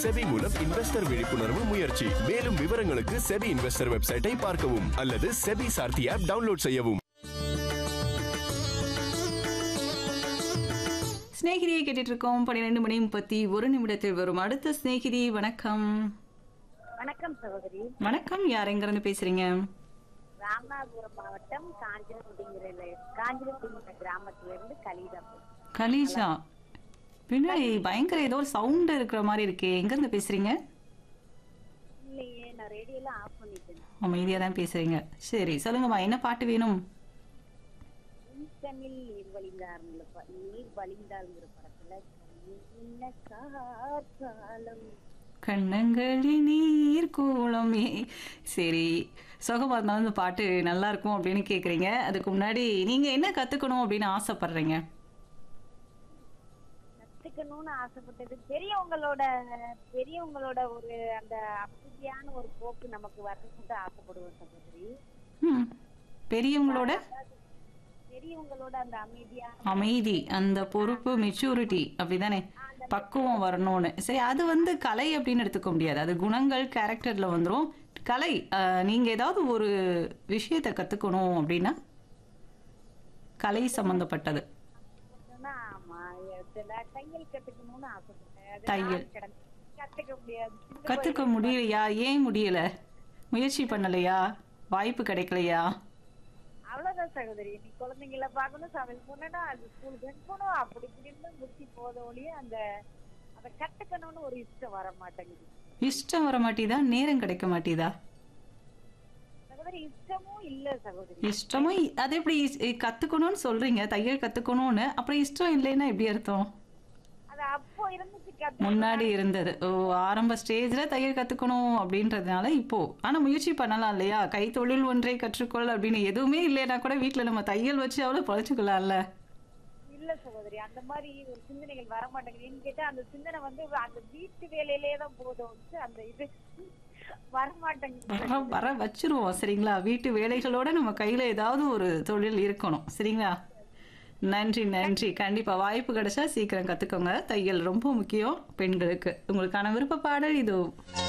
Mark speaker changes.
Speaker 1: SEBI மூலம் investor விழிப்புணர்வு முயற்சி மேலும் விவரங்களுக்கு செபி இன்வெஸ்டர் வெப்சைட்டை பார்க்கவும் அல்லது செபி சார்த்தி ஆப் டவுன்லோட் செய்யவும்
Speaker 2: ஸ்நேகிதியை கேட்டுட்டு இருக்கோம் பன்னிரெண்டு மணி முப்பத்தி ஒரு நிமிடத்தில் வரும் அடுத்த ஸ்நேகிதி வணக்கம்
Speaker 3: வணக்கம் சகோதரி
Speaker 2: வணக்கம் யார் எங்கிருந்து பேசுறீங்க
Speaker 3: ராமநாதபுரம் மாவட்டம் காஞ்சிரங்குடிங்கிற காஞ்சிரங்குடிங்கிற கிராமத்துல இருந்து கலிதா
Speaker 2: கலீஷா பின்னாடி பயங்கர ஏதோ ஒரு சவுண்ட் இருக்கிற மாதிரி இருக்கே எங்க இருந்து பேசுறீங்க
Speaker 3: இல்லையே நான் ரேடியோலாம் ஆஃப் பண்ணிட்டேன்
Speaker 2: அமைதியா தான் பேசுறீங்க சரி சொல்லுங்கம்மா என்ன பாட்டு வேணும்
Speaker 3: தமிழ் நீர் வழிந்தாருங்கிற ப- நீர் வழிந்தாருங்கிற படத்துல என்ன காலம்
Speaker 2: கண்ணங்களில் நீர் கூலமே சரி சுகமா இருந்தாலும் இந்த பாட்டு நல்லா இருக்கும் அப்படின்னு கேக்குறீங்க அதுக்கு முன்னாடி நீங்க என்ன கத்துக்கணும் அப்படின்னு ஆசைப்படுறீங்க
Speaker 3: கத்துக்கணும்னு ஆசைப்பட்டது பெரியவங்களோட பெரியவங்களோட ஒரு அந்த அமைதியான ஒரு போக்கு நமக்கு வரணும்னு ஆசைப்படுவோம் சகோதரி
Speaker 2: ம். பெரியவங்களோட
Speaker 3: பெரியவங்களோட அந்த அமைதியான
Speaker 2: அமைதி அந்த பொறுப்பு மெச்சூரிட்டி அப்படிதானே பக்குவம் வரணும்னு சரி அது வந்து கலை அப்படின்னு எடுத்துக்க முடியாது அது குணங்கள் கேரக்டர்ல வந்துரும் கலை அஹ், நீங்க ஏதாவது ஒரு விஷயத்தை கத்துக்கணும் அப்படின்னா கலை சம்பந்தப்பட்டது
Speaker 3: சொன்னா, ஆமா இது நான் தையல் கத்துக்கணும்னு ஆசைப்பட்டேன் அது
Speaker 2: தையல்.
Speaker 3: நாள் கடந்து கத்துக்க முடியாது சின்ன
Speaker 2: கத்துக்க முடியலையா ஏன் முடியல முயற்சி பண்ணலையா வாய்ப்பு கிடைக்கலையா
Speaker 3: அவ்வளவுதான் சகோதரி நீ குழந்தைங்கள பார்க்கணும் சமையல் பண்ணணும் அது ஸ்கூலுக்கு அனுப்பணும் அப்படி இப்படின்னு முத்தி போத ஒழிய அந்த அதை கத்துக்கணும்னு ஒரு இஷ்டம் வர மாட்டேங்குது
Speaker 2: இஷ்டம் வர மாட்டேதா நேரம் கிடைக்க மாட்டேதா
Speaker 3: சகோதரி இஷ்டமும் இல்ல சகோதரி
Speaker 2: இஷ்டமும் இ- அது எப்படி இஸ்- இ- கத்துக்கணும்னு சொல்றீங்க தையல் கத்துக்கணும்னு அப்புறம் இஷ்டம் இல்லைன்னா எப்படி அர்த்தம்
Speaker 3: அது அப்போ இருந்துச்சு கத்து
Speaker 2: முன்னாடி இருந்தது ஓ ஆரம்ப ஸ்டேஜ்ல தையல் கத்துக்கணும் அப்படின்றதுனால இப்போ ஆனா முயற்சி பண்ணலாம் இல்லையா கைத்தொழில் ஒன்றை கற்றுக்கொள் அப்படின்னு எதுவுமே இல்லைன்னா கூட வீட்ல நம்ம தையல் வச்சு அவ்வளவு பழச்சுக்கலாம்ல
Speaker 3: இல்ல சகோதரி அந்த மாதிரி ஒரு சிந்தனைகள் வர மாட்டேங்குது ஏன்னு கேட்டா அந்த சிந்தனை வந்து அந்த வீட்டு வேலையிலேயே தான் போதும் வந்து அந்த இது வர மாட்டேங்குது
Speaker 2: வர வர வச்சிருவோம் சரிங்களா வீட்டு வேலைகளோட நம்ம கையில ஏதாவது ஒரு தொழில் இருக்கணும் சரிங்களா நன்றி நன்றி கண்டிப்பா வாய்ப்பு கிடைச்சா சீக்கிரம் கத்துக்கோங்க தையல் ரொம்ப முக்கியம் பெண்களுக்கு உங்களுக்கான விருப்ப பாடல் இது